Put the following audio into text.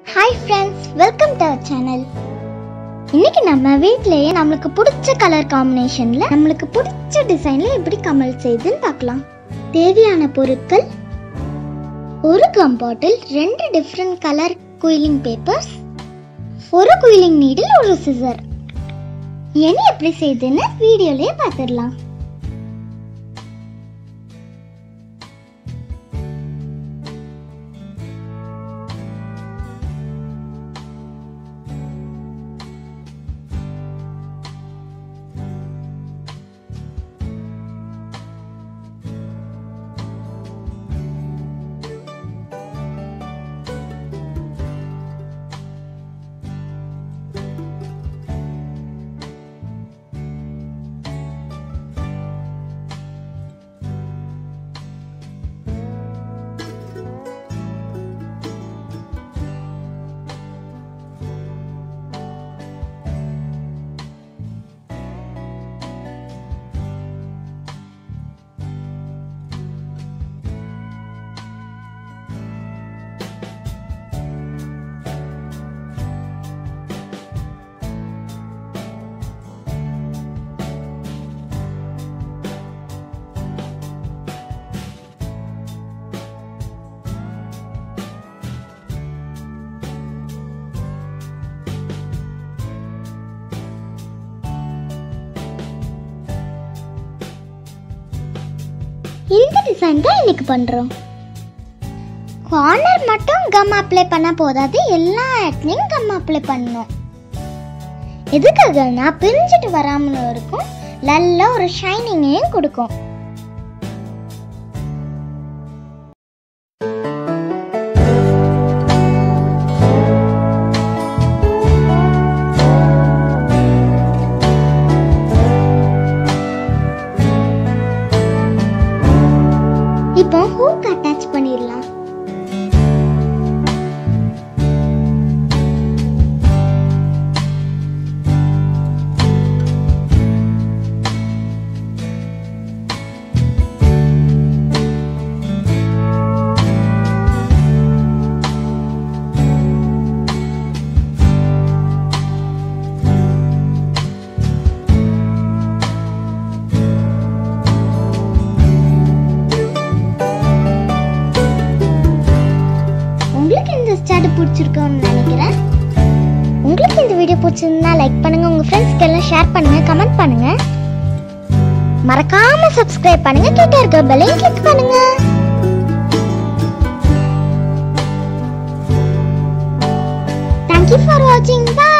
hi friends welcome to our channel இன்னைக்கு நம்ம வீட்லயே நம்மளுக்கு பிடிச்ச கலர் காம்பினேஷன்ல நம்மளுக்கு பிடிச்ச டிசைன்ல எப்படி கமல் செய்யுதுன்னு பார்க்கலாம் தேவையான பொருட்கள் ஒரு கம் பாட்டில் ரெண்டு டிஃப்ரெண்ட் கலர் குயிலிங் பேப்பர்ஸ் ஒரு குயிலிங் நீடில் ஒரு சிசர் இனி எப்படி செய்யுதுன்னு வீடியோலயே பார்த்துடலாம் இந்த டிசைன் தான் இன்னைக்கு பண்றோம் கார்னர் மட்டும் கம் அப்ளை பண்ண போதாது எல்லா இடத்துலையும் கம் அப்ளை பண்ணணும் எதுக்காகனா பிரிஞ்சுட்டு வராமலும் இருக்கும் நல்ல ஒரு ஷைனிங்கையும் கொடுக்கும் இப்போ ஹூக் அட்டாச் பண்ணிடலாம் உங்களுக்கு இந்த ஸ்டார்ட் பிடிச்சிருக்கும்னு நினைக்கிறேன் உங்களுக்கு இந்த வீடியோ பிடிச்சிருந்தா லைக் பண்ணுங்க உங்க ஃப்ரெண்ட்ஸ்க்கு எல்லாம் ஷேர் பண்ணுங்க கமெண்ட் பண்ணுங்க மறக்காம சப்ஸ்கிரைப் பண்ணுங்க கிட்ட இருக்க பெல்லையும் கிளிக் பண்ணுங்க தேங்க்யூ ஃபார் வாட்சிங் பை